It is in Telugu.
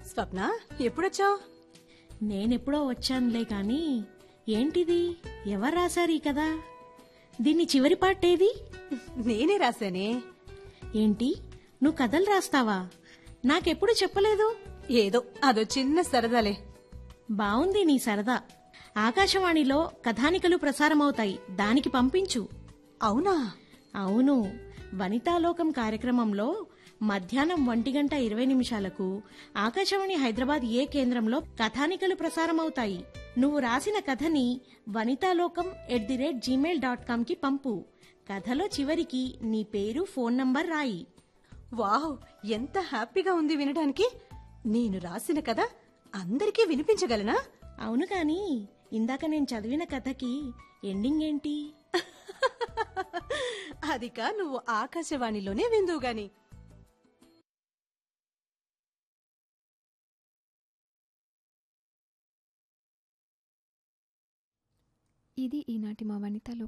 స్వప్న ఎప్పుడొచ్చావు నేనెప్పుడో వచ్చానులే కాని ఏంటిది ఎవరు రాశారు ఈ కదా దీన్ని చివరి పాటేది నేనే రాశానే ఏంటి నువ్వు కథలు రాస్తావా నాకెప్పుడు చెప్పలేదు ఏదో అదో చిన్న సరదాలే బావుంది నీ సరదా ఆకాశవాణిలో కథానికలు ప్రసారమవుతాయి దానికి పంపించు అవునా అవును వనితాలోకం కార్యక్రమంలో మధ్యాహ్నం ఒంటి గంట ఇరవై నిమిషాలకు ఆకాశవాణి హైదరాబాద్ ఏ కేంద్రంలో కథానికలు ప్రసారమవుతాయి నువ్వు రాసిన కథని Vanithalokam at the rate Gmail dot com కి పంపు కథలో చివరికి నీ పేరు ఫోన్ నంబర్ రాయి వావ్ ఎంత హ్యాపీగా ఉంది వినడానికి నేను రాసిన కథ అందరికీ వినిపించగలనా అవును కాని ఇందాక నేను చదివిన కథకి ఎండింగ్ ఏంటి అదిక నువ్వు ఆకాశవాణిలోనే విందువు గాని ఇది ఈనాటి మా వనితలో